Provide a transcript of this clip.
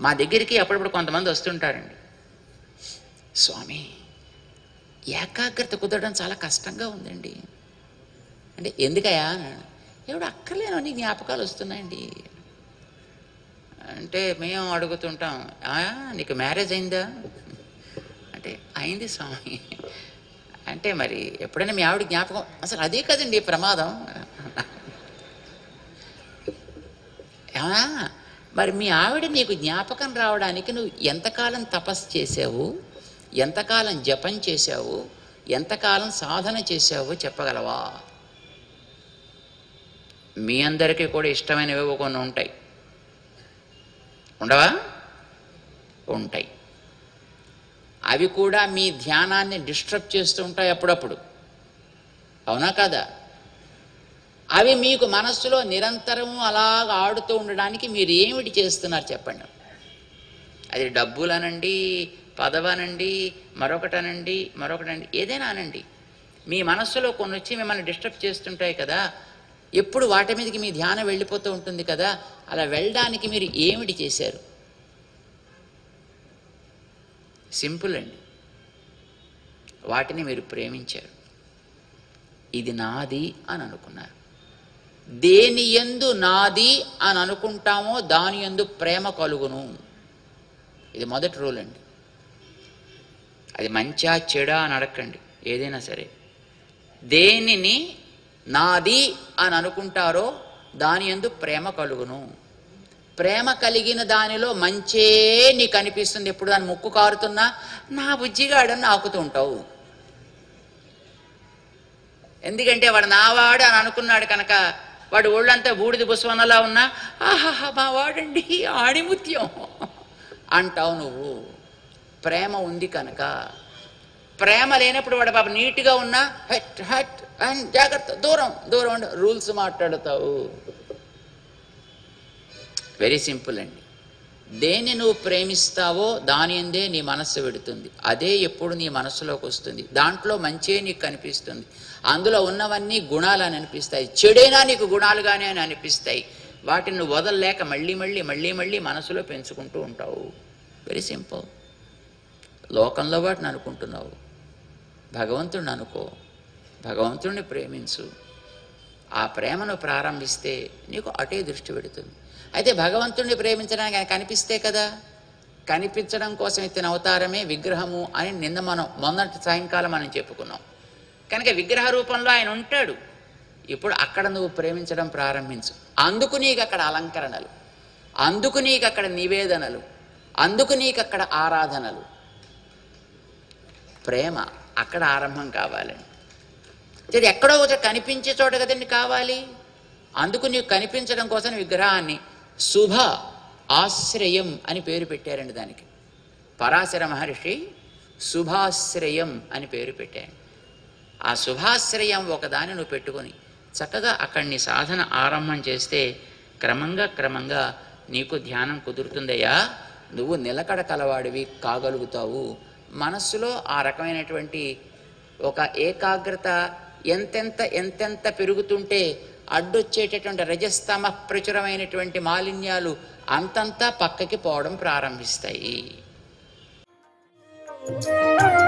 మా దగ్గరికి అప్పుడప్పుడు కొంతమంది వస్తుంటారండి స్వామి ఏకాగ్రత కుదరడం చాలా కష్టంగా ఉందండి అంటే ఎందుకయా అన్నాడు ఎవడు అక్కర్లేని జ్ఞాపకాలు వస్తున్నాయండి అంటే మేము అడుగుతుంటాం "ఆ, నీకు మ్యారేజ్ అయిందా అంటే అయింది స్వామి అంటే మరి ఎప్పుడైనా మీ ఆవిడ జ్ఞాపకం అసలు అదే కదండి ప్రమాదం "ఆ, మరి మీ ఆవిడ నీకు జ్ఞాపకం రావడానికి నువ్వు ఎంతకాలం తపస్సు చేసావు ఎంతకాలం జపం చేశావు ఎంతకాలం సాధన చేశావో చెప్పగలవా మీ అందరికీ కూడా ఇష్టమైనవి కొన్ని ఉంటాయి ఉండవా ఉంటాయి అవి కూడా మీ ధ్యానాన్ని డిస్టర్బ్ చేస్తూ ఉంటాయి అప్పుడప్పుడు అవునా కదా అవి మీకు మనస్సులో నిరంతరము అలాగ ఆడుతూ ఉండడానికి మీరు ఏమిటి చేస్తున్నారు చెప్పండి అది డబ్బులనండి పదవనండి మరొకటనండి మరొకటండి ఏదైనా అనండి మీ మనస్సులో కొన్ని వచ్చి మిమ్మల్ని డిస్టర్బ్ చేస్తుంటాయి కదా ఎప్పుడు వాటి మీదకి మీ ధ్యానం వెళ్ళిపోతూ ఉంటుంది కదా అలా వెళ్ళడానికి మీరు ఏమిటి చేశారు సింపుల్ అండి వాటిని మీరు ప్రేమించారు ఇది నాది అని అనుకున్నారు దేని ఎందు నాది అని అనుకుంటామో దాని ఎందు ప్రేమ కలుగును ఇది మొదటి రూల్ అండి అది మంచా చెడా అని అడగండి ఏదైనా సరే దేనిని నాది అని అనుకుంటారో దాని ఎందు ప్రేమ కలుగును ప్రేమ కలిగిన దానిలో మంచే నీకు అనిపిస్తుంది ఎప్పుడు దాని ముక్కు కారుతున్నా నా బుజ్జిగాడని నాకుతూ ఉంటావు ఎందుకంటే వాడు నావాడు అని అనుకున్నాడు కనుక వాడు ఒళ్ళంతా బూడిద బుస్వనలా ఉన్నా ఆహాహా మా వాడండి ఆణిముత్యం అంటావు నువ్వు ప్రేమ ఉంది కనుక ప్రేమ లేనప్పుడు వాడు పాప నీట్గా ఉన్నా హట్ హట్ అండ్ జాగ్రత్త దూరం దూరం ఉండు రూల్స్ మాట్లాడతావు వెరీ సింపుల్ అండి దేన్ని నువ్వు ప్రేమిస్తావో దాని ఎందే నీ మనస్సు పెడుతుంది అదే ఎప్పుడు నీ మనస్సులోకి వస్తుంది దాంట్లో మంచే నీకు కనిపిస్తుంది అందులో ఉన్నవన్నీ గుణాలు అని అనిపిస్తాయి చెడైనా నీకు గుణాలుగానే అని అనిపిస్తాయి వాటిని నువ్వు వదలలేక మళ్ళీ మళ్ళీ మళ్ళీ మళ్ళీ మనసులో పెంచుకుంటూ ఉంటావు వెరీ సింపుల్ లోకంలో వాటిని అనుకుంటున్నావు భగవంతుడిని అనుకో భగవంతుడిని ప్రేమించు ఆ ప్రేమను ప్రారంభిస్తే నీకు అటే దృష్టి పెడుతుంది అయితే భగవంతుడిని ప్రేమించడానికి ఆయన కనిపిస్తే కదా కనిపించడం కోసం ఎత్తిన అవతారమే విగ్రహము అని నిన్న మనం మొన్నటి సాయంకాలం మనం చెప్పుకున్నాం కనుక విగ్రహ రూపంలో ఆయన ఉంటాడు ఇప్పుడు అక్కడ నువ్వు ప్రేమించడం ప్రారంభించు అందుకు నీకు అక్కడ అలంకరణలు అందుకు నీకు అక్కడ నివేదనలు అందుకు నీకు అక్కడ ఆరాధనలు ప్రేమ అక్కడ ఆరంభం కావాలండి ఇది ఎక్కడో ఒక కనిపించే చోట కదండి కావాలి అందుకు నీకు కనిపించడం కోసం విగ్రహాన్ని శుభ ఆశ్రయం అని పేరు పెట్టారండి దానికి పరాశర మహర్షి శుభాశ్రయం అని పేరు పెట్టాడు ఆ శుభాశ్రయం ఒకదాని నువ్వు పెట్టుకొని చక్కగా అక్కడి నీ సాధన ఆరంభం చేస్తే క్రమంగా క్రమంగా నీకు ధ్యానం కుదురుతుందయ్యా నువ్వు నిలకడ కలవాడివి కాగలుగుతావు మనస్సులో ఆ రకమైనటువంటి ఒక ఏకాగ్రత ఎంతెంత ఎంతెంత పెరుగుతుంటే అడ్డొచ్చేటటువంటి రజస్తమ ప్రచురమైనటువంటి మాలిన్యాలు అంతంతా పక్కకి పోవడం ప్రారంభిస్తాయి Thank you.